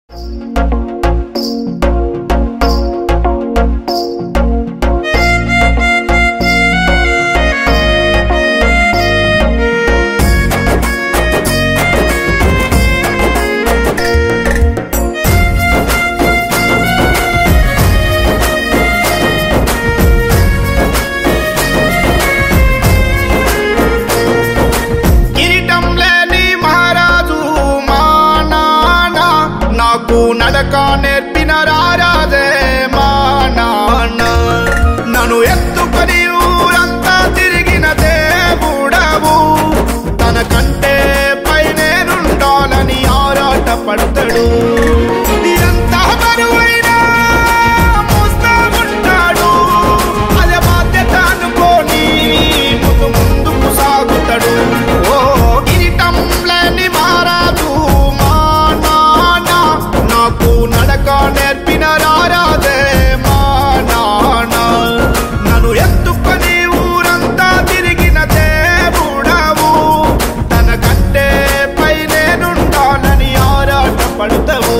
నాకు నడక నేర్పిన రారాజే మా నాన్న నన్ను ఎత్తుకొని ఊరంతా తిరిగిన దేవుడవు తన కంటే పై నేనుండాలని ఆరాట పడతాడు ఎంత బరువైనా మోస్తా ఉంటాడు అదే బాధ్యత అనుకోని ముందు ముందుకు సాగుతాడు ఓ కిరీటం లేని మారాదు మా నాన్న నాకు నడక నేర్పిన రారాదే మా నాన్న నన్ను ఎత్తుకొని ఊరంతా తిరిగిన దేవుడవు తన కంటే పై నేనుండాలని ఆరాట పడతావు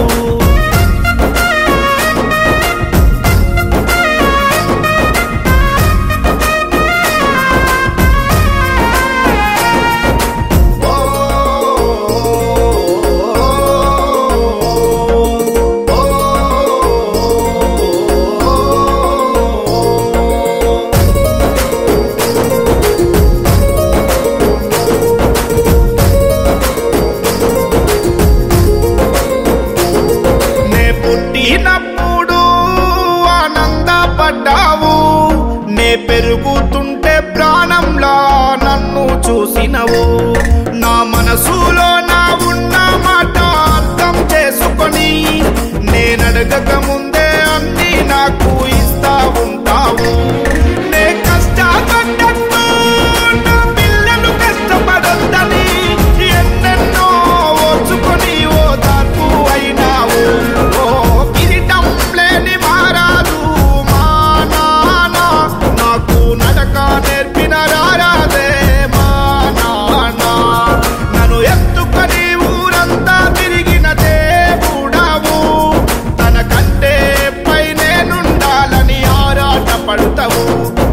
నే పుట్టినప్పుడు ఆనందపడ్డావు నే పెరుగుతుంటే ప్రాణంలా నన్ను చూసినవు నా మనసులో నా ఉన్న మాట అర్థం చేసుకొని నేనడగక ముందే అన్ని నాకు ఇస్తా ఉంటావు నే కష్టపడ్డట్టు నా పిల్లలు కష్టపడొద్దని ఎన్నెన్నో ఓర్చుకొని ఓ దార్పు అయినావు ఓ కిరీటం లేని మారాదు మా నాన్న నాకు నడక నేర్పిన రారాదే మా నాన్న నన్ను ఎత్తుకొని ఊరంతా తిరిగిన దేవుడవు తన కంటే పై నేనుండాలని ఆరాట పడతావు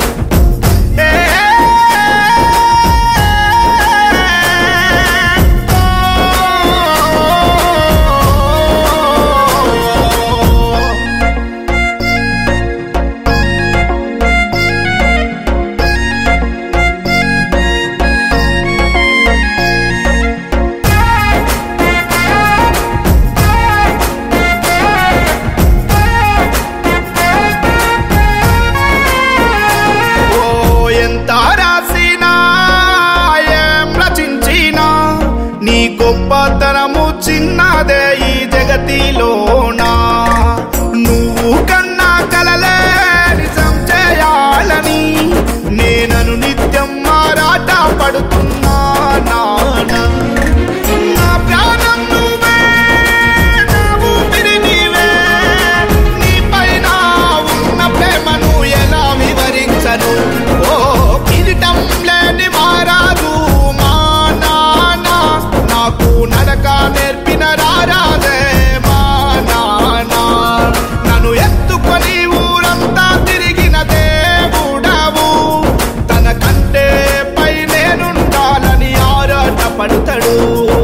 ఓ ఎంత రాసినా ఏం రచించినా నీ గొప్పతనము చిన్నదే ఈ జగతిలోనా నువ్వు కన్నా కలలే నిజం చేయాలని నేనను నిత్యం మారాట పడుతున్నా నాన్న నా ప్రాణం నువ్వే నా ఊపిరి నీవే నీపైన ఉన్న ప్రేమను ఎలా వివరించను ఓ కిరీటం లేని మారాదు మా నాన్న నాకు నడక నేర్పిన రారాదే మా నాన్న నన్ను ఎత్తుకొని ఊరంతా తిరిగిన దేవుడవు తన కంటే పై నేనుండాలని ఆరాట పడతాడు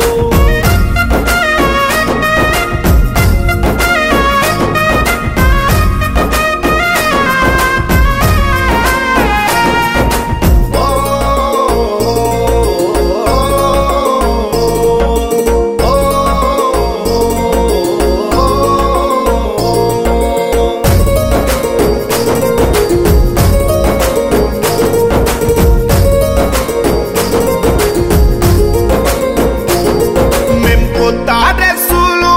మేం కొత్త డ్రెస్సులు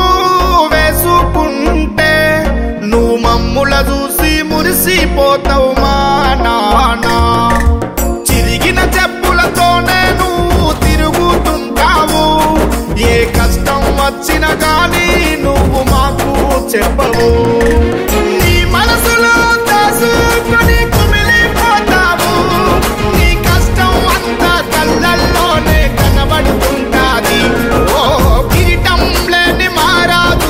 వేసుకుంటే నువ్వు మమ్ముల చూసి మురిసిపోతావు మా నాన్న చిరిగిన చెప్పులతోనే నువ్వు తిరుగుతుంటావు ఏ కష్టం వచ్చినా కానీ నువ్వు మాకు చెప్పవు నీ మనసులో దాసుకొని కుమిలిపోతావు నీ కష్టం అంతా కళ్ళల్లోనే కనబడుతుంటాది ఓ కిరీటం లేని మారాదు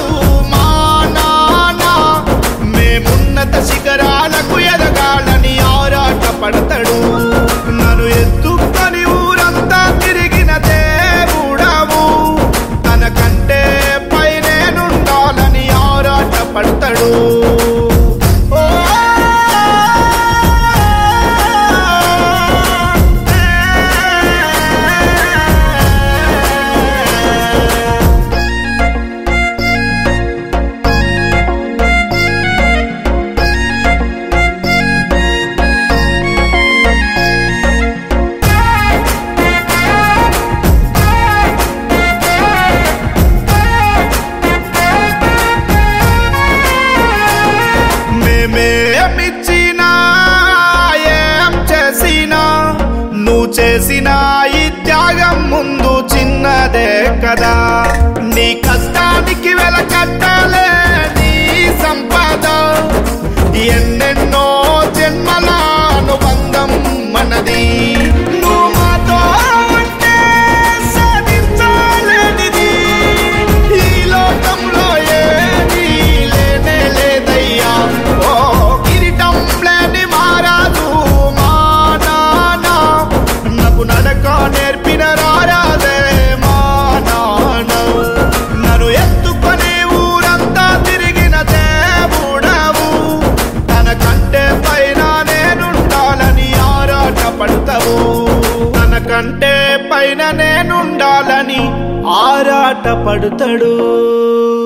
చేసిన ఈ త్యాగం ముందు చిన్నదే కదా నీ కష్టానికి వెలకట్టాలే నీ సంపద ఎన్నెన్నో జన్మల అనుబంధం మనది నువ్వు మాతో ఉంటే సాధించాలనిది ఈ లోకంలో ఏది లేనే లేదయ్యా ఓ కిరీటం లేని మారాదు మా నాన్న నాకు నడక నేర్పిన రారాదే మా నాన్న నన్ను ఎత్తుకొని ఊరంతా తిరిగిన దేవుడవు తన కంటే పైన నేనుండాలని ఆరాట పడతావు తన కంటే పైన నేనుండాలని ఆరాట పడతాడు